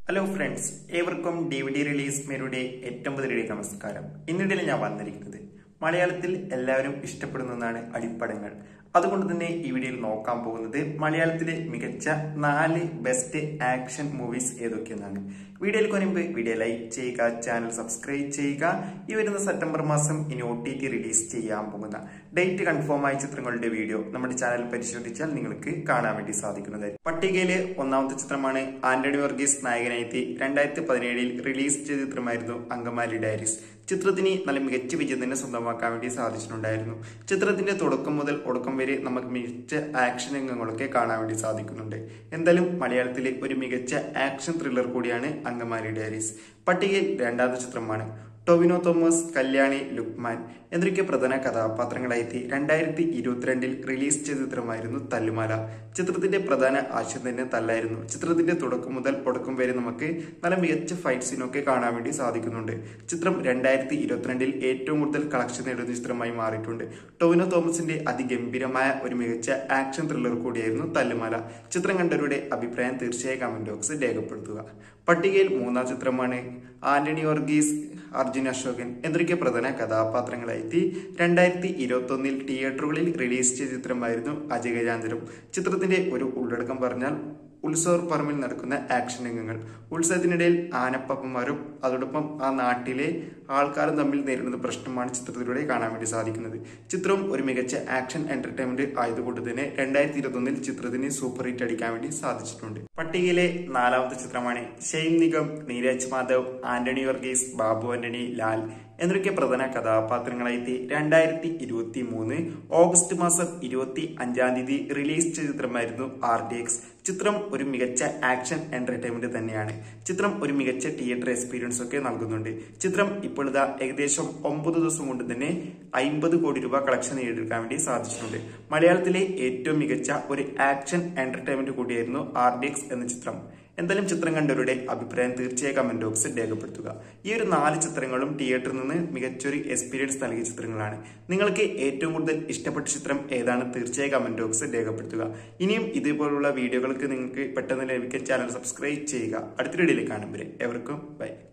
hello friends ഏവർക്കും D V D release മേരുടെ ഏറ്റവും പുതിയ നമസ്കാരം ഇന്നിടയിൽ ഞാൻ വന്നിരിക്കുന്നത് മലയാളത്തിൽ എല്ലാവരും ഇഷ്ടപ്പെടുന്ന ഒന്നാണ് അടിപ്പടങ്ങൾ അതുകൊണ്ട് തന്നെ ഈ വീഡിയോയിൽ നോക്കാൻ പോകുന്നത് മലയാളത്തിലെ മികച്ച നാല് ബെസ്റ്റ് ആക്ഷൻ മൂവീസ് ഏതൊക്കെയെന്നാണ് വീഡിയോയിൽ കൊനുമ്പ് വീഡിയോ ലൈക്ക് ചെയ്യുക ചാനൽ സബ്സ്ക്രൈബ് ചെയ്യുക ഈ വരുന്ന സെപ്റ്റംബർ മാസം ഇനി ഒ ടി ടി റിലീസ് ചെയ്യാൻ പോകുന്ന ഡേറ്റ് കൺഫേം ആയ ചിത്രങ്ങളുടെ വീഡിയോ നമ്മുടെ ചാനൽ പരിശോധിച്ചാൽ നിങ്ങൾക്ക് കാണാൻ വേണ്ടി സാധിക്കുന്നതായിരിക്കും പട്ടികയിലെ ഒന്നാമത്തെ ചിത്രമാണ് ആന്റണി വർഗീസ് നായകനായി രണ്ടായിരത്തി പതിനേഴിൽ റിലീസ് ചെയ്ത ചിത്രമായിരുന്നു അങ്കമാലി ഡയറീസ് ചിത്രത്തിന് നല്ല മികച്ച വിജയം തന്നെ സ്വന്തമാക്കാൻ വേണ്ടി സാധിച്ചിട്ടുണ്ടായിരുന്നു ചിത്രത്തിന്റെ തുടക്കം മുതൽ ഒടുക്കം വരെ നമുക്ക് മികച്ച ആക്ഷൻ രംഗങ്ങളൊക്കെ കാണാൻ വേണ്ടി സാധിക്കുന്നുണ്ട് എന്തായാലും മലയാളത്തിലെ ഒരു മികച്ച ആക്ഷൻ ത്രില്ലർ കൂടിയാണ് അങ്കമാലി ഡയറീസ് പട്ടികയിൽ രണ്ടാമത്തെ ചിത്രമാണ് ടൊവിനോ തോമസ് കല്യാണി ലുക്മാൻ എന്നൊക്കെ പ്രധാന കഥാപാത്രങ്ങളായി രണ്ടായിരത്തി ഇരുപത്തിരണ്ടിൽ റിലീസ് ചെയ്ത ചിത്രമായിരുന്നു തല്ലുമാല ചിത്രത്തിന്റെ പ്രധാന ആശയം തന്നെ തല്ലായിരുന്നു ചിത്രത്തിന്റെ തുടക്കം മുതൽ ഒടുക്കം വരെ നമുക്ക് നല്ല മികച്ച ഫൈറ്റ് സീനൊക്കെ കാണാൻ വേണ്ടി സാധിക്കുന്നുണ്ട് ചിത്രം രണ്ടായിരത്തി ഇരുപത്തിരണ്ടിൽ ഏറ്റവും കൂടുതൽ കളക്ഷൻ നേടുന്ന ചിത്രമായി മാറിയിട്ടുണ്ട് ടൊവിനോ തോമസിന്റെ അതിഗംഭീരമായ ഒരു മികച്ച ആക്ഷൻ ത്രില്ലർ കൂടിയായിരുന്നു തല്ലുമാല ചിത്രം കണ്ടവരുടെ അഭിപ്രായം തീർച്ചയായും കമന്റ് ബോക്സിൽ രേഖപ്പെടുത്തുക പട്ടികയിൽ മൂന്നാം ചിത്രമാണ് ആന്റണി വർഗീസ് അർജുൻ അശോകൻ എന്നൊക്കെ പ്രധാന കഥാപാത്രങ്ങളായി രണ്ടായിരത്തി ഇരുപത്തി ഒന്നിൽ തിയേറ്ററുകളിൽ റിലീസ് ചെയ്ത ചിത്രമായിരുന്നു അജയഗജാന്തരം ചിത്രത്തിന്റെ ഒരു ഉള്ളടക്കം പറഞ്ഞാൽ ഉത്സവ പറമ്പിൽ നടക്കുന്ന ആക്ഷൻ രംഗങ്ങൾ ഉത്സവത്തിനിടയിൽ ആനപ്പപ്പന്മാരും അതോടൊപ്പം ആ നാട്ടിലെ ആൾക്കാരും തമ്മിൽ നേരിടുന്ന പ്രശ്നമാണ് ചിത്രത്തിലൂടെ കാണാൻ വേണ്ടി സാധിക്കുന്നത് ചിത്രം ഒരു മികച്ച ആക്ഷൻ എന്റർടൈൻമെന്റ് ആയതുകൊണ്ട് തന്നെ രണ്ടായിരത്തി ഇരുപത്തി ഒന്നിൽ ചിത്രത്തിന് സൂപ്പർ ഹിറ്റ് അടിക്കാൻ വേണ്ടി സാധിച്ചിട്ടുണ്ട് പട്ടികയിലെ നാലാമത്തെ ചിത്രമാണ് ഷെയ്ൻ നിഗം നീരജ് മാധവ് ആന്റണി വർഗീസ് ബാബു ആന്റണി ലാൽ എന്നൊക്കെ പ്രധാന കഥാപാത്രങ്ങളായി രണ്ടായിരത്തി ഇരുപത്തി മൂന്ന് ഓഗസ്റ്റ് മാസം ഇരുപത്തി അഞ്ചാം തീയതി റിലീസ് ചെയ്ത ചിത്രമായിരുന്നു ആർ ഡി എക്സ് ചിത്രം ഒരു മികച്ച ആക്ഷൻ എന്റർടൈൻമെന്റ് തന്നെയാണ് ചിത്രം ഒരു മികച്ച തിയേറ്റർ എക്സ്പീരിയൻസ് ഒക്കെ നൽകുന്നുണ്ട് ചിത്രം ഇപ്പോൾ ഇതാ ഏകദേശം ഒമ്പത് ദിവസം കൊണ്ട് തന്നെ അമ്പത് കോടി രൂപ കളക്ഷൻ നേടിയെടുക്കാൻ വേണ്ടി സാധിച്ചിട്ടുണ്ട് മലയാളത്തിലെ ഏറ്റവും മികച്ച ഒരു ആക്ഷൻ എന്റർടൈൻമെന്റ് കൂടിയായിരുന്നു ആർ ഡി എക്സ് എന്ന ചിത്രം എന്തായാലും ചിത്രം കണ്ടവരുടെ അഭിപ്രായം തീർച്ചയായും കമന്റ് ബോക്സിൽ രേഖപ്പെടുത്തുക ഈ ഒരു നാല് ചിത്രങ്ങളും തിയേറ്ററിൽ നിന്ന് മികച്ചൊരു എക്സ്പീരിയൻസ് നൽകിയ ചിത്രങ്ങളാണ് നിങ്ങൾക്ക് ഏറ്റവും കൂടുതൽ ഇഷ്ടപ്പെട്ട ചിത്രം ഏതാണ് തീർച്ചയായും കമന്റ് ബോക്സിൽ രേഖപ്പെടുത്തുക ഇനിയും ഇതുപോലുള്ള വീഡിയോകൾക്ക് നിങ്ങൾക്ക് പെട്ടെന്ന് ലഭിക്കാൻ ചാനൽ സബ്സ്ക്രൈബ് ചെയ്യുക അടുത്ത വീഡിയോയിൽ കാണുമ്പോൾ എവർക്കും ബൈ